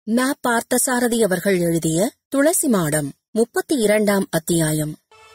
நா பார்த்தசாரதி அவர்கள் எழுதிய துளசி மாடம் முப்பத்தி இரண்டாம் அத்தியாயம்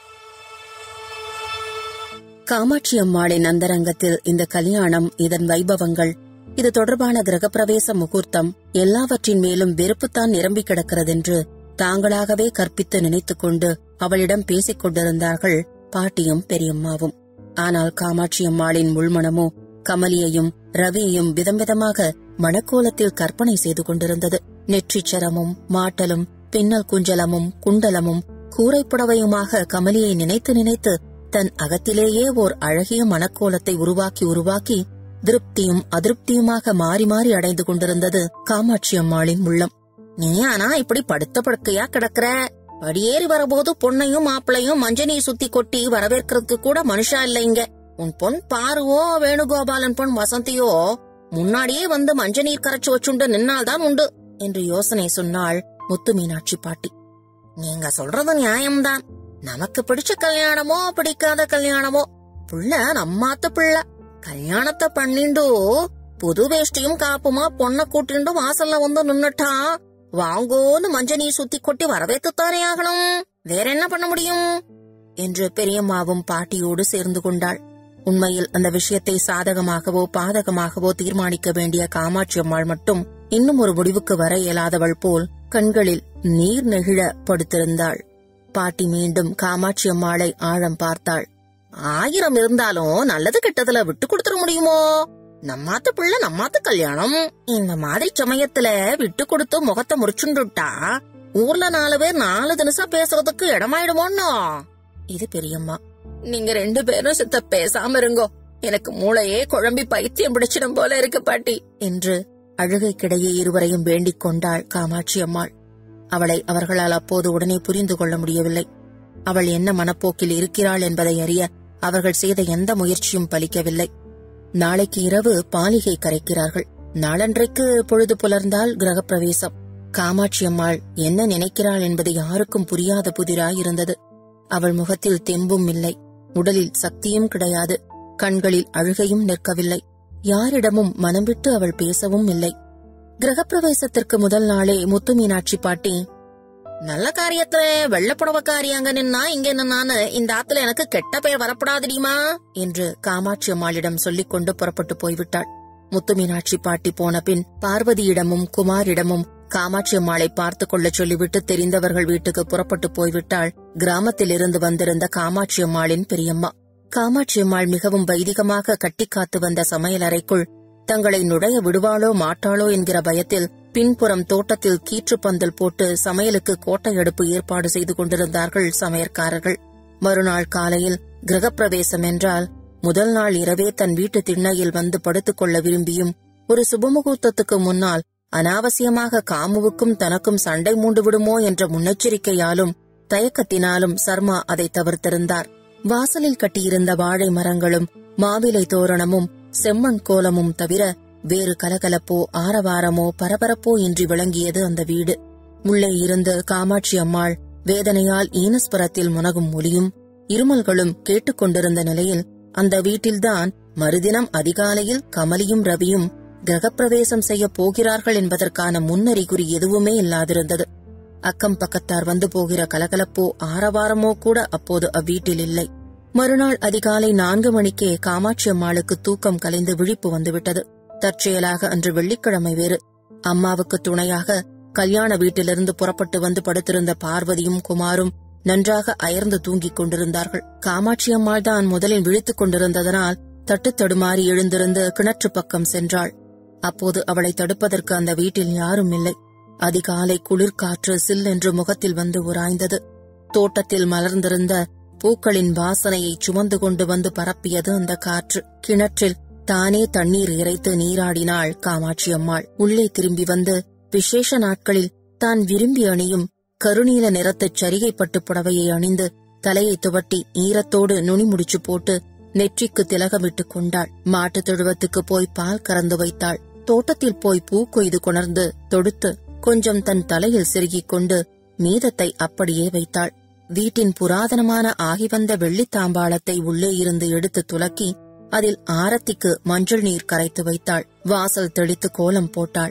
காமாட்சி அம்மாளின் அந்தரங்கத்தில் இந்த கல்யாணம் இதன் வைபவங்கள் இது தொடர்பான கிரகப்பிரவேச முகூர்த்தம் எல்லாவற்றின் மேலும் வெறுப்புத்தான் நிரம்பி கிடக்கிறதென்று தாங்களாகவே கற்பித்து நினைத்துக் கொண்டு அவளிடம் பேசிக் கொண்டிருந்தார்கள் பாட்டியும் பெரியம்மாவும் ஆனால் காமாட்சி அம்மாளின் உள்மனமோ கமலியையும் ரவியையும் விதம் விதமாக மணக்கோலத்தில் கற்பனை செய்து கொண்டிருந்தது நெற்றிச்சரமும் மாட்டலும் பின்னல் குஞ்சலமும் குண்டலமும் கூரைப்புடவையுமாக கமலியை நினைத்து நினைத்து தன் அகத்திலேயே ஓர் அழகிய மணக்கோலத்தை உருவாக்கி உருவாக்கி திருப்தியும் அதிருப்தியுமாக மாறி மாறி அடைந்து கொண்டிருந்தது காமாட்சி அம்மாளின் உள்ளம் நீ ஆனா இப்படி படுத்த படுக்கையா கிடக்குற படியேறி வரபோது பொண்ணையும் மாப்பிளையும் மஞ்சனி சுத்தி கொட்டி வரவேற்கிறதுக்கு கூட மனுஷா இல்லைங்க உன் பொன் பாருவோ வேணுகோபாலன் பொன் வசந்தியோ முன்னாடியே வந்து மஞ்ச நீர் கரைச்சு வச்சுண்டு நின்னால்தான் உண்டு என்று யோசனை சொன்னாள் முத்து மீனாட்சி பாட்டி நீங்க சொல்றது நியாயம்தான் நமக்கு பிடிச்ச கல்யாணமோ பிடிக்காத கல்யாணமோ புள்ள நம்மாத்த பிள்ள கல்யாணத்தை பண்ணிண்டு புது வேஷ்டியும் காப்புமா பொண்ண கூட்டிண்டு வாசல்ல வந்து நின்னுட்டா வாங்கோன்னு மஞ்ச நீர் சுத்தி கொட்டி வரவேத்துத்தானே ஆகணும் வேற என்ன பண்ண முடியும் என்று பெரியம்மாவும் பாட்டியோடு சேர்ந்து கொண்டாள் உண்மையில் அந்த விஷயத்தை சாதகமாகவோ பாதகமாகவோ தீர்மானிக்க வேண்டிய காமாட்சி அம்மாள் மட்டும் இன்னும் ஒரு முடிவுக்கு வர இயலாதவள் போல் கண்களில் நீர் நெகிழ படுத்திருந்தாள் பாட்டி மீண்டும் காமாட்சி அம்மாளை ஆழம் பார்த்தாள் ஆயிரம் இருந்தாலும் நல்லது கெட்டதுல விட்டு கொடுத்துட முடியுமோ நம்மாத்த பிள்ளை நம்மாத்த கல்யாணம் இந்த மாதிரி சமயத்துல விட்டு கொடுத்து முகத்தை முறிச்சுண்டுட்டா ஊர்ல நாலு பேர் நாலு தினசா பேசுறதுக்கு இடமாயிடுமோன்னோ இது பெரியம்மா நீங்க ரெண்டு பேரும் சித்த பேசாம இருங்கோ எனக்கு மூளையே குழம்பி பைத்தியம் பிடிச்சிடும் போல இருக்கு பாட்டி என்று அழுகைக்கிடையே இருவரையும் வேண்டிக் கொண்டாள் காமாட்சி அம்மாள் அவளை அவர்களால் அப்போது உடனே புரிந்து கொள்ள முடியவில்லை அவள் என்ன மனப்போக்கில் இருக்கிறாள் என்பதை அறிய அவர்கள் செய்த எந்த முயற்சியும் பலிக்கவில்லை நாளைக்கு இரவு பாலிகை கரைக்கிறார்கள் நாளன்றைக்கு பொழுது புலர்ந்தால் கிரகப்பிரவேசம் காமாட்சி அம்மாள் என்ன நினைக்கிறாள் என்பது யாருக்கும் புரியாத புதிராய் இருந்தது அவள் முகத்தில் தெம்பும் இல்லை உடலில் சக்தியும் கிடையாது கண்களில் அழுகையும் நிற்கவில்லை யாரிடமும் மனம் விட்டு அவள் பேசவும் இல்லை கிரகப்பிரவேசத்திற்கு முதல் நாளே முத்து மீனாட்சி பாட்டி நல்ல காரியத்துல வெள்ளப்புடவக்காரி அங்க நின்னா இங்க நின்னான்னு இந்த ஆத்துல எனக்கு கெட்ட பெயர் வரப்படாதுடிமா என்று காமாட்சி அம்மாளிடம் சொல்லிக் கொண்டு புறப்பட்டு போய்விட்டாள் முத்து மீனாட்சி பாட்டி போன பின் பார்வதியிடமும் குமாரிடமும் காமாட்சி அம்மாளை பார்த்து கொள்ள சொல்லிவிட்டு தெரிந்தவர்கள் வீட்டுக்கு புறப்பட்டு போய்விட்டாள் கிராமத்தில் இருந்து வந்திருந்த காமாட்சி அம்மாளின் பெரியம்மா காமாட்சி அம்மாள் மிகவும் வைதிகமாக கட்டி காத்து வந்த சமையல் அறைக்குள் தங்களை நுழைய விடுவாளோ மாட்டாளோ என்கிற பயத்தில் பின்புறம் தோட்டத்தில் கீற்றுப்பந்தல் போட்டு சமையலுக்கு கோட்டை அடுப்பு ஏற்பாடு செய்து கொண்டிருந்தார்கள் சமையற்காரர்கள் மறுநாள் காலையில் கிரகப்பிரவேசம் என்றால் முதல் நாள் இரவே தன் வீட்டு திண்ணையில் வந்து படுத்துக் கொள்ள விரும்பியும் ஒரு சுபமுகூர்த்தத்துக்கு முன்னால் அனாவசியமாக காமுவுக்கும் தனக்கும் சண்டை மூண்டு விடுமோ என்ற முன்னெச்சரிக்கையாலும் தயக்கத்தினாலும் சர்மா அதை தவிர்த்திருந்தார் வாசலில் கட்டியிருந்த வாழை மரங்களும் மாவிலை தோரணமும் செம்மண் கோலமும் தவிர வேறு கலகலப்போ ஆரவாரமோ பரபரப்போ இன்றி விளங்கியது அந்த வீடு உள்ளே இருந்து காமாட்சி அம்மாள் வேதனையால் ஈனஸ்வரத்தில் முனகும் ஒலியும் இருமல்களும் கேட்டுக்கொண்டிருந்த நிலையில் அந்த வீட்டில்தான் மறுதினம் அதிகாலையில் கமலியும் ரவியும் கிரகப்பிரவேசம் செய்ய போகிறார்கள் என்பதற்கான முன்னறிகுறி எதுவுமே இல்லாதிருந்தது அக்கம் பக்கத்தார் வந்து போகிற கலகலப்போ ஆரவாரமோ கூட அப்போது அவ்வீட்டில் இல்லை மறுநாள் அதிகாலை நான்கு மணிக்கே காமாட்சி அம்மாளுக்கு தூக்கம் கலைந்து விழிப்பு வந்துவிட்டது தற்செயலாக அன்று வெள்ளிக்கிழமை வேறு அம்மாவுக்கு துணையாக கல்யாண வீட்டிலிருந்து புறப்பட்டு வந்து படுத்திருந்த பார்வதியும் குமாரும் நன்றாக அயர்ந்து தூங்கிக் கொண்டிருந்தார்கள் காமாட்சி அம்மாள் தான் முதலில் விழித்துக் கொண்டிருந்ததனால் தட்டு தடுமாறி எழுந்திருந்து கிணற்று பக்கம் சென்றாள் அப்போது அவளை தடுப்பதற்கு அந்த வீட்டில் யாரும் இல்லை அதிகாலை குளிர்காற்று சில்லென்று முகத்தில் வந்து உராய்ந்தது தோட்டத்தில் மலர்ந்திருந்த பூக்களின் வாசனையை சுமந்து கொண்டு வந்து பரப்பியது அந்த காற்று கிணற்றில் தானே தண்ணீர் இறைத்து நீராடினாள் காமாட்சி அம்மாள் உள்ளே திரும்பி வந்து விசேஷ நாட்களில் தான் விரும்பி அணியும் கருநீல நிறத்துச் சரிகைப்பட்டு புடவையை அணிந்து தலையை துவட்டி ஈரத்தோடு நுனி முடிச்சு போட்டு நெற்றிக்கு திலகமிட்டுக் கொண்டாள் மாட்டுத் தொழுவத்துக்கு போய் பால் கறந்து வைத்தாள் தோட்டத்தில் போய் பூ கொய்து கொணர்ந்து தொடுத்து கொஞ்சம் தன் தலையில் செருகிக் கொண்டு மீதத்தை அப்படியே வைத்தாள் வீட்டின் புராதனமான ஆகிவந்த வெள்ளித் தாம்பாளத்தை உள்ளே இருந்து எடுத்து துலக்கி அதில் ஆரத்திக்கு மஞ்சள் நீர் கரைத்து வைத்தாள் வாசல் தெளித்து கோலம் போட்டாள்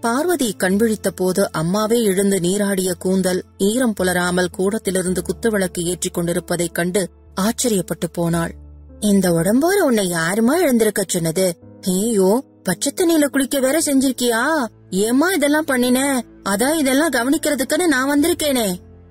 பார்வதி கண்விழித்த போது அம்மாவே எழுந்து நீராடிய கூந்தல் ஈரம் புலராமல் கூடத்திலிருந்து குத்துவிளக்கு ஏற்றிக் கொண்டிருப்பதைக் கண்டு ஆச்சரியப்பட்டு போனாள் இந்த உடம்போட உன்னை யாருமா எழுந்திருக்க சொன்னது ஐயோ பச்சை தண்ணியில குளிக்க வேற செஞ்சிருக்கியா ஏமா இதெல்லாம் பண்ணின அதான் இதெல்லாம் கவனிக்கிறதுக்குன்னு நான் வந்திருக்கேனே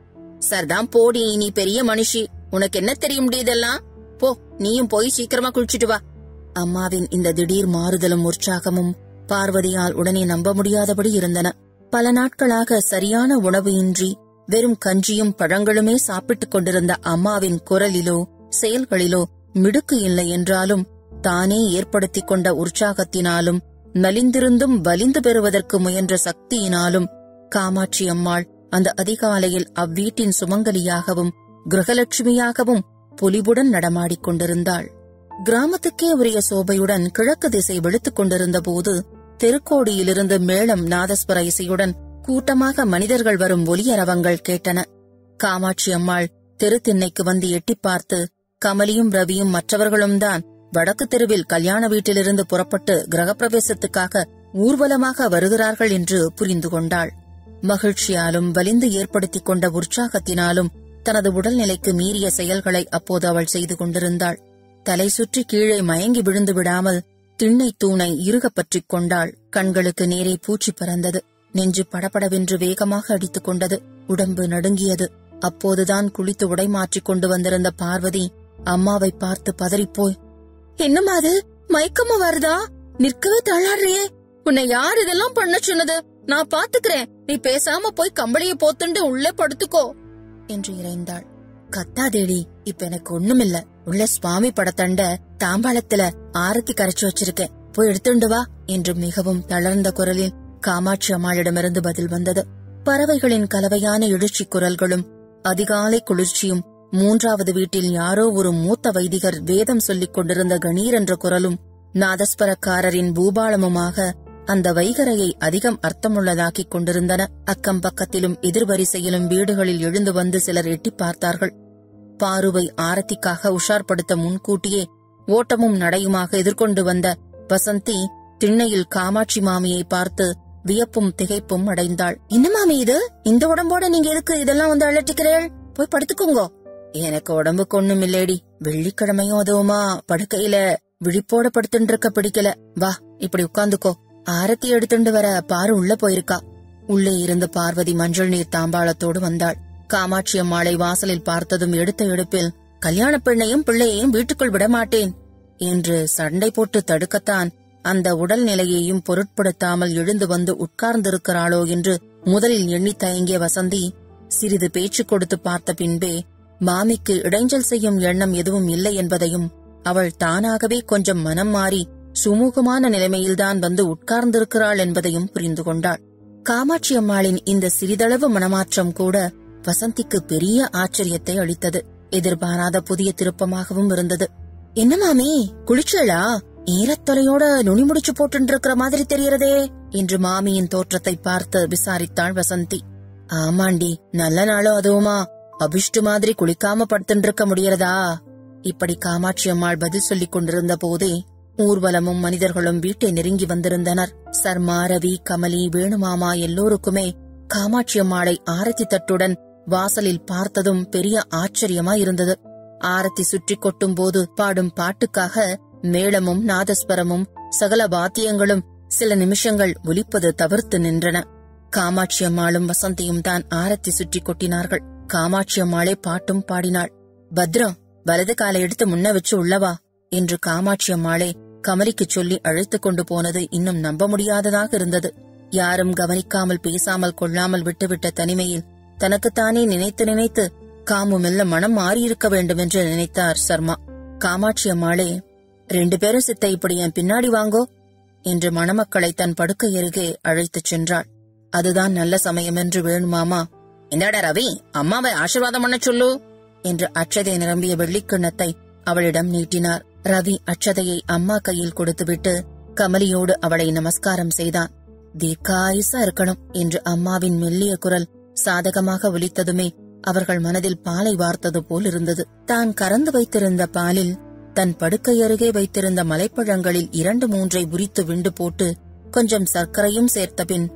சர்தான் போடி நீ பெரிய மனுஷி உனக்கு என்ன தெரிய முடியுதெல்லாம் போ நீயும் போய் சீக்கிரமா குளிச்சுட்டு வா அம்மாவின் இந்த திடீர் மாறுதலும் உற்சாகமும் பார்வதியால் உடனே நம்ப முடியாதபடி இருந்தன பல நாட்களாக சரியான உணவு இன்றி வெறும் கஞ்சியும் பழங்களுமே சாப்பிட்டுக் கொண்டிருந்த அம்மாவின் குரலிலோ செயல்களிலோ மிடுக்கு இல்லை என்றாலும் தானே ஏற்படுத்திக் கொண்ட உற்சாகத்தினாலும் நலிந்திருந்தும் வலிந்து பெறுவதற்கு முயன்ற சக்தியினாலும் காமாட்சி அம்மாள் அந்த அதிகாலையில் அவ்வீட்டின் சுமங்கலியாகவும் கிரகலட்சுமியாகவும் பொலிவுடன் நடமாடிக் கொண்டிருந்தாள் கிராமத்துக்கே உரிய சோபையுடன் கிழக்கு திசை வெளுத்துக் கொண்டிருந்த போது தெருக்கோடியிலிருந்து மேளம் நாதஸ்வர இசையுடன் கூட்டமாக மனிதர்கள் வரும் ஒலியரவங்கள் கேட்டன காமாட்சி அம்மாள் தெருத்திண்ணைக்கு வந்து எட்டிப் பார்த்து கமலியும் ரவியும் மற்றவர்களும் தான் வடக்கு தெருவில் கல்யாண வீட்டிலிருந்து புறப்பட்டு கிரகப்பிரவேசத்துக்காக ஊர்வலமாக வருகிறார்கள் என்று புரிந்து கொண்டாள் மகிழ்ச்சியாலும் வலிந்து ஏற்படுத்திக் கொண்ட உற்சாகத்தினாலும் தனது உடல்நிலைக்கு மீறிய செயல்களை அப்போது அவள் செய்து கொண்டிருந்தாள் தலை சுற்றி கீழே மயங்கி விழுந்து விடாமல் திண்ணை தூணை இறுகப் பற்றிக் கொண்டாள் கண்களுக்கு நேரே பூச்சி பறந்தது நெஞ்சு படபடவென்று வேகமாக அடித்துக் கொண்டது உடம்பு நடுங்கியது அப்போதுதான் குளித்து உடை மாற்றிக் கொண்டு வந்திருந்த பார்வதி அம்மாவை பார்த்து பதறிப்போய் என்னம்மா அது மயக்கமா வருதா நிற்கவே தள்ளாடுறியே உன்னை யார் இதெல்லாம் பண்ண சொன்னது நான் பாத்துக்கிறேன் நீ பேசாம போய் கம்பளிய போத்துண்டு உள்ளே படுத்துக்கோ என்று இறைந்தாள் கத்தாதேடி இப்ப எனக்கு ஒண்ணுமில்ல உள்ள சுவாமி படத்தண்ட தாம்பாளத்துல ஆரத்தி கரைச்சு வச்சிருக்கேன் போய் எடுத்துண்டு வா என்று மிகவும் தளர்ந்த குரலில் காமாட்சி அம்மாளிடமிருந்து பதில் வந்தது பறவைகளின் கலவையான எழுச்சி குரல்களும் அதிகாலை குளிர்ச்சியும் மூன்றாவது வீட்டில் யாரோ ஒரு மூத்த வைதிகர் வேதம் சொல்லிக் கொண்டிருந்த கணீர் என்ற குரலும் நாதஸ்வரக்காரரின் பூபாளமுமாக அந்த வைகரையை அதிகம் அர்த்தமுள்ளதாக்கிக் கொண்டிருந்தன அக்கம் பக்கத்திலும் எதிர்வரிசையிலும் வீடுகளில் எழுந்து வந்து சிலர் எட்டிப் பார்த்தார்கள் பாருவை ஆரத்திக்காக உஷார்படுத்த முன்கூட்டியே ஓட்டமும் நடையுமாக எதிர்கொண்டு வந்த வசந்தி திண்ணையில் காமாட்சி மாமியை பார்த்து வியப்பும் திகைப்பும் அடைந்தாள் என்ன மாமி இது இந்த உடம்போட நீங்க எதுக்கு இதெல்லாம் வந்து அலட்டிக்கிறேள் போய் படுத்துக்கோங்கோ எனக்கு உடம்புக்கு ஒண்ணும் இல்லேடி வெள்ளிக்கிழமையும் அதுவுமா படுக்கையில விழிப்போட படுத்துட்டு இருக்க பிடிக்கல வா இப்படி உட்கார்ந்துக்கோ ஆரத்தி எடுத்துண்டு வர பாரு உள்ள போயிருக்கா உள்ளே இருந்த பார்வதி மஞ்சள் நீர் தாம்பாளத்தோடு வந்தாள் காமாட்சி அம்மாளை வாசலில் பார்த்ததும் எடுத்த எடுப்பில் கல்யாண பெண்ணையும் பிள்ளையையும் வீட்டுக்குள் விடமாட்டேன் என்று சண்டை போட்டு தடுக்கத்தான் அந்த உடல் நிலையையும் பொருட்படுத்தாமல் எழுந்து வந்து உட்கார்ந்திருக்கிறாளோ என்று முதலில் எண்ணி தயங்கிய வசந்தி சிறிது பேச்சு கொடுத்து பார்த்த பின்பே மாமிக்கு இடைஞ்சல் செய்யும் எண்ணம் எதுவும் இல்லை என்பதையும் அவள் தானாகவே கொஞ்சம் மனம் மாறி சுமூகமான நிலைமையில்தான் வந்து உட்கார்ந்திருக்கிறாள் என்பதையும் புரிந்து கொண்டாள் காமாட்சி அம்மாளின் இந்த சிறிதளவு மனமாற்றம் கூட வசந்திக்கு பெரிய ஆச்சரியத்தை அளித்தது எதிர்பாராத புதிய திருப்பமாகவும் இருந்தது என்ன மாமி குளிச்சலா ஈரத்தொலையோட நுனி முடிச்சு போட்டு இருக்கிற மாதிரி தெரியறதே என்று மாமியின் தோற்றத்தை பார்த்து விசாரித்தாள் வசந்தி ஆமாண்டி நல்ல நாளும் அதுவுமா அபிஷ்டு மாதிரி குளிக்காம படுத்துட்டு இருக்க முடியறதா இப்படி காமாட்சி அம்மாள் பதில் சொல்லிக் கொண்டிருந்த போதே ஊர்வலமும் மனிதர்களும் வீட்டை நெருங்கி வந்திருந்தனர் சர்மா ரவி கமலி வேணுமாமா எல்லோருக்குமே காமாட்சி அம்மாளை ஆரத்தி தட்டுடன் வாசலில் பார்த்ததும் பெரிய ஆச்சரியமா இருந்தது ஆரத்தி சுற்றி கொட்டும் போது பாடும் பாட்டுக்காக மேளமும் நாதஸ்வரமும் சகல வாத்தியங்களும் சில நிமிஷங்கள் ஒலிப்பது தவிர்த்து நின்றன காமாட்சி அம்மாளும் வசந்தியும் தான் ஆரத்தி சுற்றி கொட்டினார்கள் காமாட்சி அம்மாளே பாட்டும் பாடினாள் பத்ரம் வலது காலை எடுத்து முன்ன வச்சு உள்ளவா என்று காமாட்சி அம்மாளே கமலிக்கு சொல்லி அழைத்துக் கொண்டு போனது இன்னும் நம்ப முடியாததாக இருந்தது யாரும் கவனிக்காமல் பேசாமல் கொள்ளாமல் விட்டுவிட்ட தனிமையில் தனக்குத்தானே நினைத்து நினைத்து காமு மெல்ல மனம் மாறியிருக்க வேண்டும் என்று நினைத்தார் சர்மா காமாட்சி அம்மாளே ரெண்டு பேரும் சித்த இப்படி என் பின்னாடி வாங்கோ என்று மணமக்களை தன் படுக்கை அருகே அழைத்துச் சென்றாள் அதுதான் நல்ல சமயம் என்று வேணுமாமா என்னடா ரவி அம்மாவை ஆசீர்வாதம் பண்ண சொல்லு என்று அச்சதை நிரம்பிய வெள்ளிக்கிண்ணத்தை அவளிடம் நீட்டினார் ரவி அச்சதையை அம்மா கையில் கொடுத்துவிட்டு கமலியோடு அவளை நமஸ்காரம் செய்தான் தீர்க்காயுசா இருக்கணும் என்று அம்மாவின் மெல்லிய குரல் சாதகமாக ஒலித்ததுமே அவர்கள் மனதில் பாலை வார்த்தது போல் இருந்தது தான் கறந்து வைத்திருந்த பாலில் தன் படுக்கை அருகே வைத்திருந்த மலைப்பழங்களில் இரண்டு மூன்றை உரித்து விண்டு போட்டு கொஞ்சம் சர்க்கரையும் சேர்த்த பின்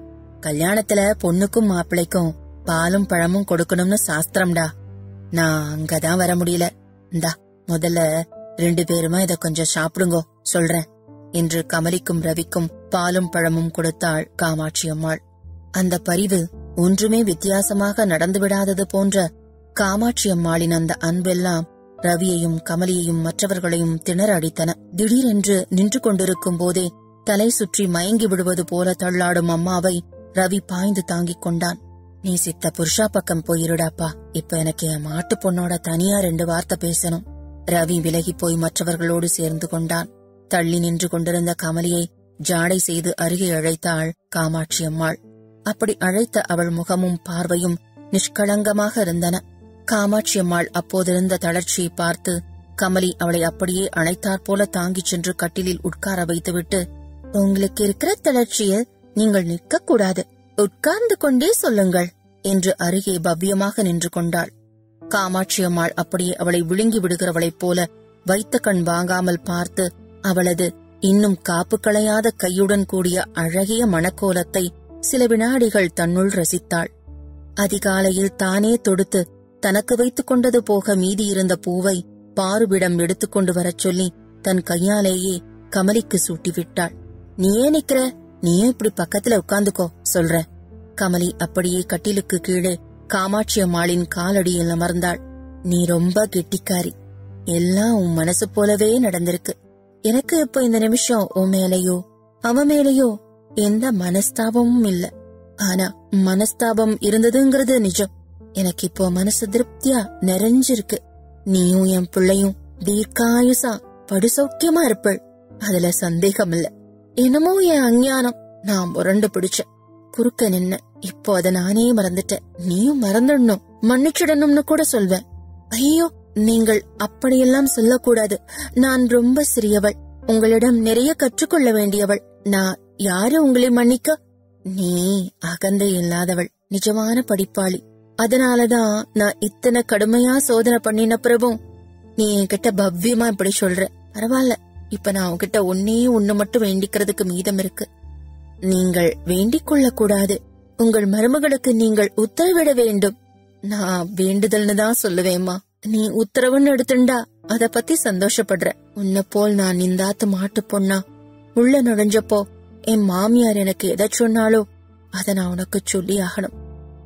கல்யாணத்துல பொண்ணுக்கும் மாப்பிள்ளைக்கும் பாலும் பழமும் கொடுக்கணும்னு சாஸ்திரம்டா நான் அங்கதான் வர முடியல இந்தா முதல்ல ரெண்டு பேருமா இத கொஞ்சம் சாப்பிடுங்கோ சொல்றேன் என்று கமலிக்கும் ரவிக்கும் பாலும் பழமும் கொடுத்தாள் காமாட்சி அம்மாள் அந்த பரிவு ஒன்றுமே வித்தியாசமாக நடந்துவிடாதது போன்ற காமாட்சி அம்மாளின் அந்த அன்பெல்லாம் ரவியையும் கமலியையும் மற்றவர்களையும் திணற அடித்தன திடீரென்று நின்று கொண்டிருக்கும் போதே தலை சுற்றி மயங்கி விடுவது போல தள்ளாடும் அம்மாவை ரவி பாய்ந்து தாங்கிக் கொண்டான் நீ சித்த புருஷா பக்கம் போயிருடாப்பா இப்ப எனக்கு என் மாட்டு பொண்ணோட தனியா ரெண்டு வார்த்தை பேசணும் ரவி விலகி போய் மற்றவர்களோடு சேர்ந்து கொண்டான் தள்ளி நின்று கொண்டிருந்த கமலியை ஜாடை செய்து அருகே அழைத்தாள் காமாட்சி அம்மாள் அப்படி அழைத்த அவள் முகமும் பார்வையும் நிஷ்களங்கமாக இருந்தன காமாட்சி அம்மாள் அப்போதிருந்த தளர்ச்சியை பார்த்து கமலி அவளை அப்படியே அழைத்தாற் போல தாங்கிச் சென்று கட்டிலில் உட்கார வைத்துவிட்டு உங்களுக்கு இருக்கிற தளர்ச்சியில் நீங்கள் நிற்க கூடாது உட்கார்ந்து கொண்டே சொல்லுங்கள் என்று அருகே பவ்யமாக நின்று கொண்டாள் காமாட்சி அம்மாள் அப்படியே அவளை விழுங்கி விடுகிறவளைப் போல வைத்த கண் வாங்காமல் பார்த்து அவளது இன்னும் காப்பு களையாத கையுடன் கூடிய அழகிய மணக்கோலத்தை சில வினாடிகள் தன்னுள் ரசித்தாள் அதிகாலையில் தானே தொடுத்து தனக்கு வைத்துக் கொண்டது போக மீதியிருந்த பூவை பாருவிடம் எடுத்துக்கொண்டு வரச் சொல்லி தன் கையாலேயே கமலிக்கு சூட்டிவிட்டாள் நீயே நிக்கிற நீயும் இப்படி பக்கத்துல உட்கார்ந்துக்கோ சொல்ற கமலி அப்படியே கட்டிலுக்கு கீழே காமாட்சி அம்மாளின் காலடியில் அமர்ந்தாள் நீ ரொம்ப கெட்டிக்காரி எல்லாம் உன் மனசு போலவே நடந்திருக்கு எனக்கு இப்போ இந்த நிமிஷம் உன் மேலையோ அவன் மேலையோ எந்த மனஸ்தாபமும் இல்ல ஆனா மனஸ்தாபம் இருந்ததுங்கிறது நிஜம் எனக்கு இப்போ மனசு திருப்தியா நிறைஞ்சிருக்கு நீயும் என் பிள்ளையும் தீர்க்காயுசா படுசௌக்கியமா இருப்பள் அதுல சந்தேகம் இல்ல என்னமோ என் அஞ்ஞானம் நான் முரண்டு பிடிச்சேன் குறுக்க நின்ன இப்போ அத நானே மறந்துட்டேன் நீயும் மறந்துடணும் மன்னிச்சிடணும்னு கூட சொல்வேன் ஐயோ நீங்கள் அப்படியெல்லாம் சொல்லக்கூடாது நான் ரொம்ப சிறியவள் உங்களிடம் நிறைய கற்றுக்கொள்ள வேண்டியவள் நான் யாரு உங்களை மன்னிக்க நீ அகந்தை இல்லாதவள் நிஜமான படிப்பாளி அதனாலதான் நான் இத்தனை கடுமையா சோதனை பண்ணின பிறகும் நீ என்கிட்ட பவ்யமா இப்படி சொல்ற பரவாயில்ல இப்ப நான் உன்கிட்ட ஒன்னே ஒண்ணு மட்டும் வேண்டிக்கிறதுக்கு மீதம் இருக்கு நீங்கள் வேண்டிக் கொள்ளக் கூடாது உங்கள் மருமகளுக்கு நீங்கள் உத்தரவிட வேண்டும் நான் வேண்டுதல்னு தான் சொல்லுவேம்மா நீ உத்தரவுன்னு எடுத்துண்டா அத பத்தி சந்தோஷப்படுற உன்னை போல் நான் நிந்தாத்து மாட்டு பொண்ணா உள்ள நுழைஞ்சப்போ என் மாமியார் எனக்கு எதை சொன்னாலோ அத நான் உனக்கு சொல்லி ஆகணும்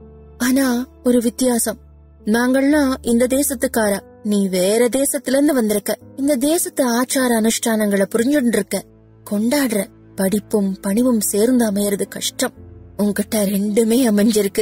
ஆனா ஒரு வித்தியாசம் நாங்கள்லாம் இந்த தேசத்துக்காரா நீ வேற தேசத்துல இருந்து வந்திருக்க இந்த தேசத்து ஆச்சார அனுஷ்டானங்களை புரிஞ்சுட்டு இருக்க கொண்டாடுற படிப்பும் பணிவும் சேர்ந்து அமையறது கஷ்டம் உன்கிட்ட ரெண்டுமே அமைஞ்சிருக்கு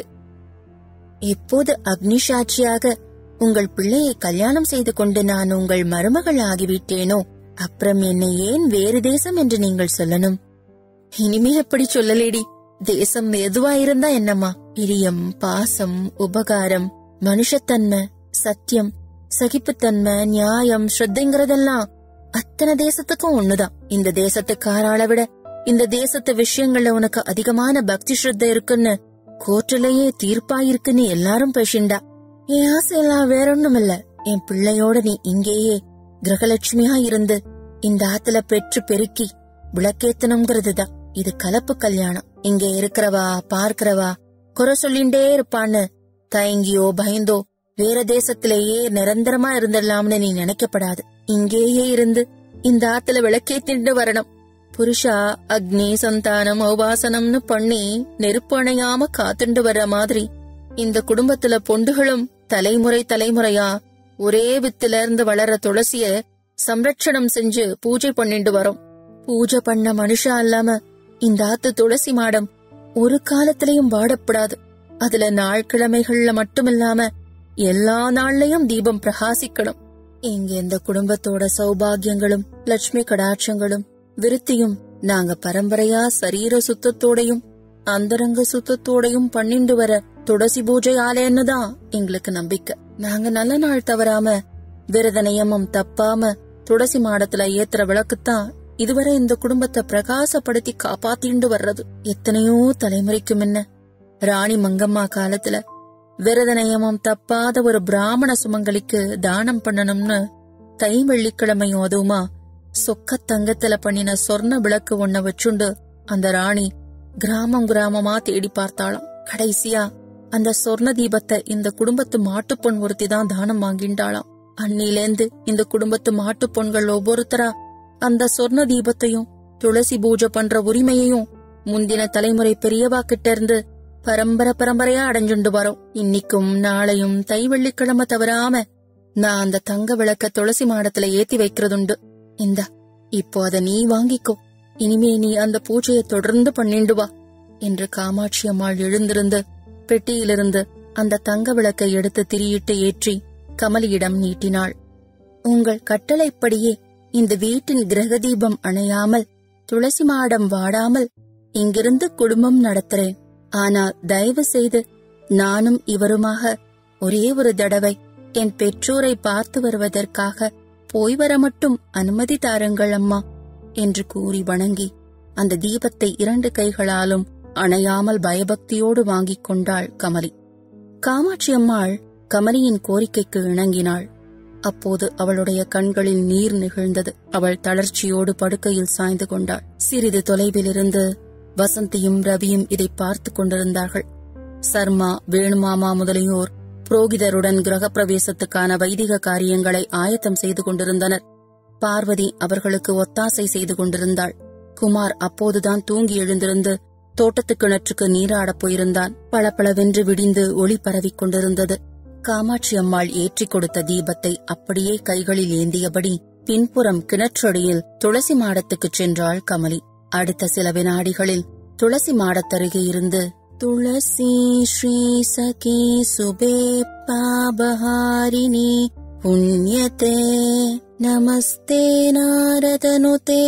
எப்போது அக்னி சாட்சியாக உங்கள் பிள்ளையை கல்யாணம் செய்து கொண்டு நான் உங்கள் மருமகள் ஆகிவிட்டேனோ அப்புறம் என்னை ஏன் வேறு தேசம் என்று நீங்கள் சொல்லணும் இனிமே எப்படி சொல்லலேடி தேசம் எதுவா இருந்தா என்னம்மா பிரியம் பாசம் உபகாரம் மனுஷத்தன்மை சத்தியம் சகிப்புத்தன்மை நியாயம் ஸ்ரத்தைங்கிறதெல்லாம் அத்தனை தேசத்துக்கும் ஒண்ணுதான் இந்த தேசத்துக்காரால விட இந்த தேசத்து விஷயங்கள்ல உனக்கு அதிகமான பக்தி ஸ்ரத்த இருக்குன்னு கோர்ட்டிலேயே தீர்ப்பாயிருக்குன்னு எல்லாரும் பேசிண்டா என் ஆசையெல்லாம் வேற ஒண்ணும் இல்ல என் பிள்ளையோட நீ இங்கேயே கிரகலட்சுமியா இருந்து இந்த ஆத்துல பெற்று பெருக்கி விளக்கேத்தணுங்கிறதுதான் இது கலப்பு கல்யாணம் இங்க இருக்கிறவா பார்க்கிறவா குறை சொல்லிண்டே இருப்பான்னு தயங்கியோ பயந்தோ வேற தேசத்திலேயே நிரந்தரமா இருந்துடலாம்னு நீ நினைக்கப்படாது இங்கேயே இருந்து இந்த ஆத்துல விளக்கேத்திட்டு வரணும் புருஷா அக்னி சந்தானம் உபாசனம்னு பண்ணி நெருப்பு அணையாம காத்துண்டு வர்ற மாதிரி இந்த குடும்பத்துல பொண்டுகளும் தலைமுறை தலைமுறையா ஒரே வித்துல இருந்து வளர துளசிய சம்ரட்சணம் செஞ்சு பூஜை பண்ணிட்டு வரோம் பூஜை பண்ண மனுஷா இல்லாம இந்த ஆத்து துளசி மாடம் ஒரு காலத்திலயும் வாடப்படாது அதுல நாள் கிழமைகள்ல மட்டுமில்லாம எல்லா நாள்லயும் தீபம் பிரகாசிக்கணும் இங்க இந்த குடும்பத்தோட சௌபாகியங்களும் லட்சுமி கடாட்சங்களும் விருத்தியும் நாங்க பரம்பரையா சரீர சுத்தத்தோடையும் அந்தரங்க சுத்தத்தோடையும் பண்ணிண்டு வர துளசி பூஜை ஆலயன்னு தான் எங்களுக்கு நம்பிக்கை நாங்க நல்ல நாள் தவறாம விரத நியமம் தப்பாம துளசி மாடத்துல ஏத்துற விளக்குத்தான் இதுவரை இந்த குடும்பத்தை பிரகாசப்படுத்தி காப்பாத்திண்டு வர்றது எத்தனையோ தலைமுறைக்கு முன்ன ராணி மங்கம்மா காலத்துல விரத நியமம் தப்பாத ஒரு பிராமண சுமங்கலிக்கு தானம் பண்ணணும்னு தை வெள்ளிக்கிழமையும் அதுவுமா சொக்க தங்கத்துல பண்ணின சொர்ண விளக்கு ஒன்ன வச்சுண்டு அந்த ராணி கிராமம் கிராமமா தேடி பார்த்தாளாம் கடைசியா அந்த சொர்ண தீபத்தை இந்த குடும்பத்து மாட்டுப் பொன் ஒருத்தி தான் தானம் வாங்கிண்டாளாம் அன்னிலேந்து இந்த குடும்பத்து மாட்டுப் பொண்கள் ஒவ்வொருத்தரா அந்த சொர்ண தீபத்தையும் துளசி பூஜை பண்ற உரிமையையும் முந்தின தலைமுறை பெரியவா கிட்ட இருந்து பரம்பரை பரம்பரையா அடைஞ்சுண்டு வரோம் இன்னிக்கும் நாளையும் தை வெள்ளிக்கிழமை தவறாம நான் அந்த தங்க விளக்க துளசி மாடத்துல ஏத்தி வைக்கிறதுண்டு இந்த இப்போ அத நீ வாங்கிக்கோ இனிமே நீ அந்த பூஜையை தொடர்ந்து பண்ணிண்டு வா என்று காமாட்சி அம்மாள் எழுந்திருந்து பெட்டியிலிருந்து அந்த தங்க விளக்கை எடுத்து திரியிட்டு ஏற்றி கமலியிடம் நீட்டினாள் உங்கள் கட்டளைப்படியே இந்த வீட்டின் கிரக தீபம் அணையாமல் துளசி மாடம் வாடாமல் இங்கிருந்து குடும்பம் நடத்துறேன் ஆனால் தயவு செய்து நானும் இவருமாக ஒரே ஒரு தடவை என் பெற்றோரை பார்த்து வருவதற்காக போய் வர மட்டும் அனுமதி தாருங்கள் அம்மா என்று கூறி வணங்கி அந்த தீபத்தை இரண்டு கைகளாலும் அணையாமல் பயபக்தியோடு வாங்கிக் கொண்டாள் கமலி காமாட்சி அம்மாள் கமலியின் கோரிக்கைக்கு இணங்கினாள் அப்போது அவளுடைய கண்களில் நீர் நிகழ்ந்தது அவள் தளர்ச்சியோடு படுக்கையில் சாய்ந்து கொண்டாள் சிறிது தொலைவிலிருந்து வசந்தியும் ரவியும் இதை பார்த்து கொண்டிருந்தார்கள் சர்மா வேணுமாமா முதலியோர் புரோகிதருடன் கிரகப்பிரவேசத்துக்கான வைதிக காரியங்களை ஆயத்தம் செய்து கொண்டிருந்தனர் பார்வதி அவர்களுக்கு ஒத்தாசை செய்து கொண்டிருந்தாள் குமார் அப்போதுதான் தூங்கி எழுந்திருந்து தோட்டத்து கிணற்றுக்கு நீராடப் போயிருந்தான் பளபளவென்று விடிந்து ஒளி பரவிக் கொண்டிருந்தது காமாட்சி அம்மாள் ஏற்றிக் கொடுத்த தீபத்தை அப்படியே கைகளில் ஏந்தியபடி பின்புறம் கிணற்றடியில் துளசி மாடத்துக்குச் சென்றாள் கமலி அடுத்த சில வினாடிகளில் துளசி மாடத்தருகே இருந்து துளசி ஸ்ரீ சகி சுபே பாபஹாரிணி புண்ணியதே நமஸ்தே நாரதனுதே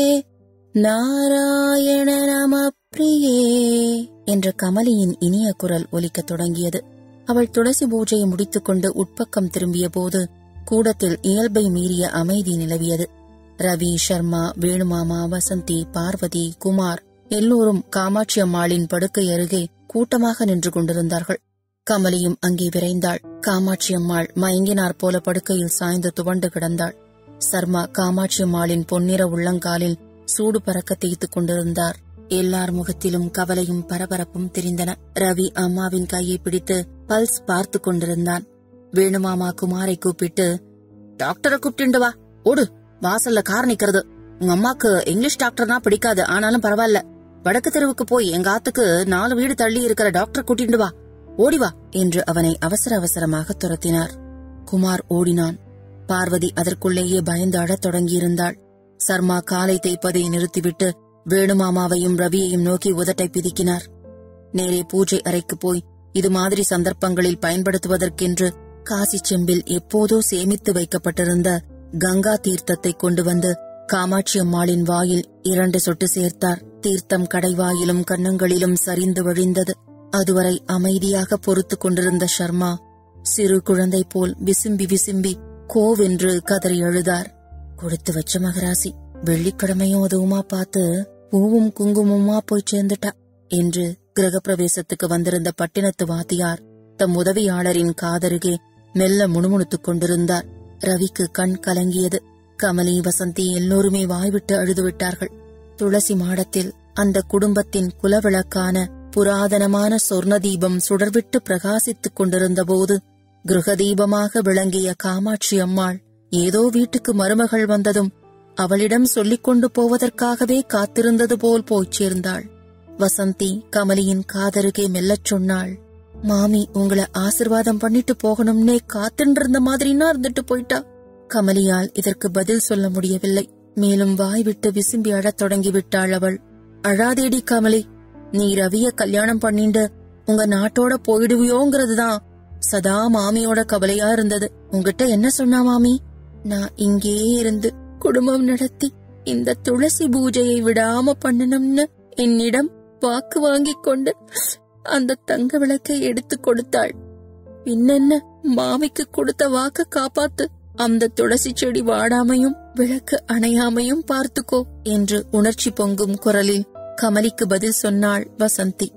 நாராயண நம பிரியே என்ற கமலியின் இனிய குரல் ஒலிக்கத் தொடங்கியது அவள் துளசி பூஜையை முடித்துக்கொண்டு உட்பக்கம் திரும்பிய போது கூடத்தில் இயல்பை மீறிய அமைதி நிலவியது ரவி சர்மா வேணுமாமா வசந்தி பார்வதி குமார் எல்லோரும் காமாட்சி அம்மாளின் படுக்கை அருகே கூட்டமாக நின்று கொண்டிருந்தார்கள் கமலியும் அங்கே விரைந்தாள் காமாட்சி அம்மாள் மயங்கினார் போல படுக்கையில் சாய்ந்து துவண்டு கிடந்தாள் சர்மா காமாட்சி அம்மாளின் பொன்னிற உள்ளங்காலில் சூடு பறக்க தேய்த்துக் கொண்டிருந்தார் எல்லார் முகத்திலும் கவலையும் பரபரப்பும் தெரிந்தன ரவி அம்மாவின் கையை பிடித்து பல்ஸ் பார்த்து கொண்டிருந்தான் வேணுமாமா குமாரை கூப்பிட்டு டாக்டரை கூப்பிட்டு வா ஓடு வாசல்ல கார் நிக்கிறது உங்க அம்மாக்கு இங்கிலீஷ் டாக்டர்னா பிடிக்காது ஆனாலும் பரவாயில்ல வடக்கு தெருவுக்கு போய் எங்க ஆத்துக்கு நாலு வீடு தள்ளி இருக்கிற டாக்டர் கூட்டிட்டு வா ஓடி வா என்று அவனை அவசர அவசரமாக துரத்தினார் குமார் ஓடினான் பார்வதி அதற்குள்ளேயே பயந்து அழத் தொடங்கியிருந்தாள் சர்மா காலை தேய்ப்பதை நிறுத்திவிட்டு வேணுமாமாவையும் ரவியையும் நோக்கி உதட்டை பிதுக்கினார் நேரே பூஜை அறைக்கு போய் இது மாதிரி சந்தர்ப்பங்களில் பயன்படுத்துவதற்கென்று காசி செம்பில் எப்போதோ சேமித்து வைக்கப்பட்டிருந்த கங்கா தீர்த்தத்தை கொண்டு வந்து காமாட்சி அம்மாளின் வாயில் இரண்டு சொட்டு சேர்த்தார் தீர்த்தம் கடைவாயிலும் கன்னங்களிலும் சரிந்து வழிந்தது அதுவரை அமைதியாக பொறுத்து கொண்டிருந்த ஷர்மா சிறு குழந்தை போல் விசும்பி விசும்பி கோவென்று கதறி அழுதார் கொடுத்து வச்ச மகராசி வெள்ளிக்கிழமையும் அதுவுமா பார்த்து பூவும் குங்குமமா போய் சேர்ந்துட்டா என்று கிரகப்பிரவேசத்துக்கு வந்திருந்த பட்டினத்து வாத்தியார் தம் உதவியாளரின் காதருகே மெல்ல முணுமுணுத்துக் கொண்டிருந்தார் ரவிக்கு கண் கலங்கியது கமலி வசந்தி எல்லோருமே வாய்விட்டு அழுதுவிட்டார்கள் துளசி மாடத்தில் அந்த குடும்பத்தின் குலவிளக்கான புராதனமான சொர்ண தீபம் சுடர்விட்டு பிரகாசித்துக் கொண்டிருந்தபோது கிருக தீபமாக விளங்கிய காமாட்சி அம்மாள் ஏதோ வீட்டுக்கு மருமகள் வந்ததும் அவளிடம் சொல்லிக் கொண்டு போவதற்காகவே காத்திருந்தது போல் போய்ச் சேர்ந்தாள் வசந்தி கமலியின் காதருகே மெல்லச் சொன்னாள் மாமி உங்களை ஆசிர்வாதம் பண்ணிட்டு போகணும்னே காத்துட்டு இருந்த மாதிரினா இருந்துட்டு போயிட்டா கமலியால் இதற்கு பதில் சொல்ல முடியவில்லை மேலும் வாய் விட்டு விசும்பி அழத் தொடங்கி விட்டாள் அவள் அழாதேடி கமலி நீ ரவிய கல்யாணம் பண்ணிண்டு உங்க நாட்டோட போயிடுவியோங்கிறதுதான் சதா மாமியோட கவலையா இருந்தது உங்ககிட்ட என்ன சொன்னா மாமி நான் இங்கேயே இருந்து குடும்பம் நடத்தி இந்த துளசி பூஜையை விடாம பண்ணணும்னு என்னிடம் வாக்கு வாங்கிக் கொண்டு அந்த தங்க விளக்கை எடுத்து கொடுத்தாள் பின்னென்ன மாமிக்கு கொடுத்த வாக்க காப்பாத்து அந்த துளசி செடி வாடாமையும் விளக்கு அணையாமையும் பார்த்துக்கோ என்று உணர்ச்சி பொங்கும் குரலில் கமலிக்கு பதில் சொன்னாள் வசந்தி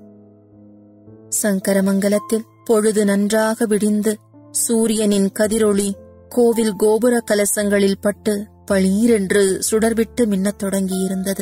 சங்கரமங்கலத்தில் பொழுது நன்றாக விடிந்து சூரியனின் கதிரொளி கோவில் கோபுர கலசங்களில் பட்டு பளீரென்று சுடர்விட்டு மின்னத் தொடங்கியிருந்தது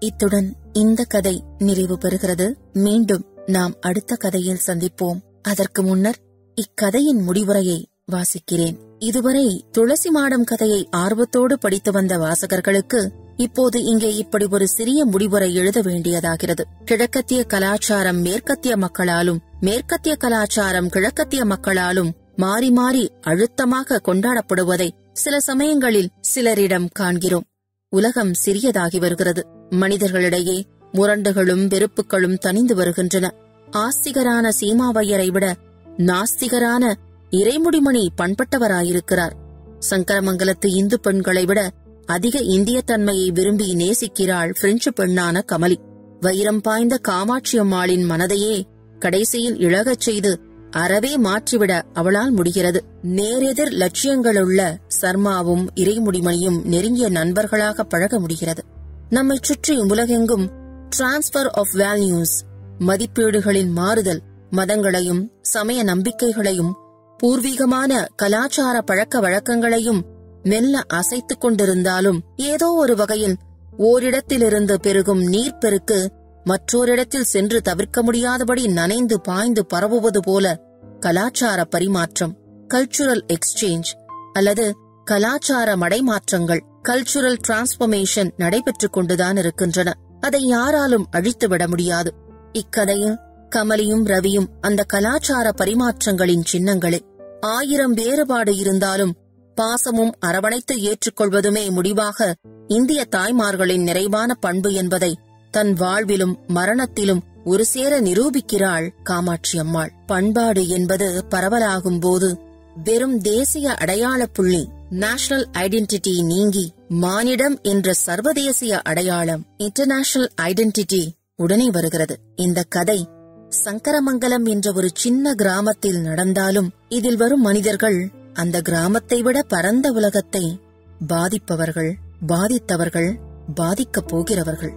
இத்துடன் இந்த கதை நிறைவு பெறுகிறது மீண்டும் நாம் அடுத்த கதையில் சந்திப்போம் அதற்கு முன்னர் இக்கதையின் முடிவுரையை வாசிக்கிறேன் இதுவரை துளசி மாடம் கதையை ஆர்வத்தோடு படித்து வந்த வாசகர்களுக்கு இப்போது இங்கே இப்படி ஒரு சிறிய முடிவுரை எழுத வேண்டியதாகிறது கிழக்கத்திய கலாச்சாரம் மேற்கத்திய மக்களாலும் மேற்கத்திய கலாச்சாரம் கிழக்கத்திய மக்களாலும் மாறி மாறி அழுத்தமாக கொண்டாடப்படுவதை சில சமயங்களில் சிலரிடம் காண்கிறோம் உலகம் சிறியதாகி வருகிறது மனிதர்களிடையே முரண்டுகளும் வெறுப்புகளும் தணிந்து வருகின்றன ஆஸ்திகரான சீமாவையரை விட நாஸ்திகரான இறைமுடிமணி பண்பட்டவராயிருக்கிறார் சங்கரமங்கலத்து இந்து பெண்களை விட அதிக இந்திய தன்மையை விரும்பி நேசிக்கிறாள் பிரெஞ்சு பெண்ணான கமலி வைரம் பாய்ந்த காமாட்சி அம்மாளின் மனதையே கடைசியில் இழகச் செய்து அறவே மாற்றிவிட அவளால் முடிகிறது நேரெதிர் லட்சியங்களுள்ள சர்மாவும் இறைமுடிமணியும் நெருங்கிய நண்பர்களாக பழக முடிகிறது நம்மை சுற்றி உலகெங்கும் டிரான்ஸ்பர் ஆஃப் வேல்யூஸ் மதிப்பீடுகளின் மாறுதல் மதங்களையும் சமய நம்பிக்கைகளையும் பூர்வீகமான கலாச்சார பழக்க வழக்கங்களையும் மெல்ல அசைத்துக் கொண்டிருந்தாலும் ஏதோ ஒரு வகையில் ஓரிடத்திலிருந்து பெருகும் நீர்ப்பெருக்கு மற்றோரிடத்தில் சென்று தவிர்க்க முடியாதபடி நனைந்து பாய்ந்து பரவுவது போல கலாச்சார பரிமாற்றம் கல்ச்சுரல் எக்ஸ்சேஞ்ச் அல்லது கலாச்சார மடைமாற்றங்கள் கல்ச்சுரல் டிரான்ஸ்பர்மேஷன் நடைபெற்றுக் கொண்டுதான் இருக்கின்றன அதை யாராலும் அழித்துவிட முடியாது இக்கதையில் கமலியும் ரவியும் அந்த கலாச்சார பரிமாற்றங்களின் சின்னங்களே ஆயிரம் வேறுபாடு இருந்தாலும் பாசமும் அரவணைத்து ஏற்றுக்கொள்வதுமே முடிவாக இந்திய தாய்மார்களின் நிறைவான பண்பு என்பதை தன் வாழ்விலும் மரணத்திலும் ஒரு சேர நிரூபிக்கிறாள் காமாட்சி அம்மாள் பண்பாடு என்பது பரவலாகும் போது வெறும் தேசிய அடையாள புள்ளி நேஷனல் ஐடென்டிட்டி நீங்கி மானிடம் என்ற சர்வதேசிய அடையாளம் இன்டர்நேஷனல் ஐடென்டிட்டி உடனே வருகிறது இந்த கதை சங்கரமங்கலம் என்ற ஒரு சின்ன கிராமத்தில் நடந்தாலும் இதில் வரும் மனிதர்கள் அந்த கிராமத்தை விட பரந்த உலகத்தை பாதிப்பவர்கள் பாதித்தவர்கள் பாதிக்கப் போகிறவர்கள்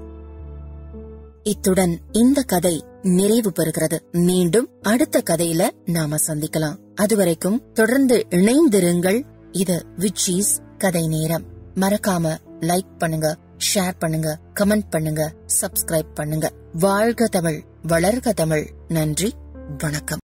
இத்துடன் இந்த கதை நிறைவு பெறுகிறது மீண்டும் அடுத்த கதையில நாம சந்திக்கலாம் அதுவரைக்கும் தொடர்ந்து இணைந்திருங்கள் இது விச்சீஸ் கதை நேரம் மறக்காம லைக் பண்ணுங்க ஷேர் பண்ணுங்க கமெண்ட் பண்ணுங்க சப்ஸ்கிரைப் பண்ணுங்க வாழ்க தமிழ் வளர்க தமிழ் நன்றி வணக்கம்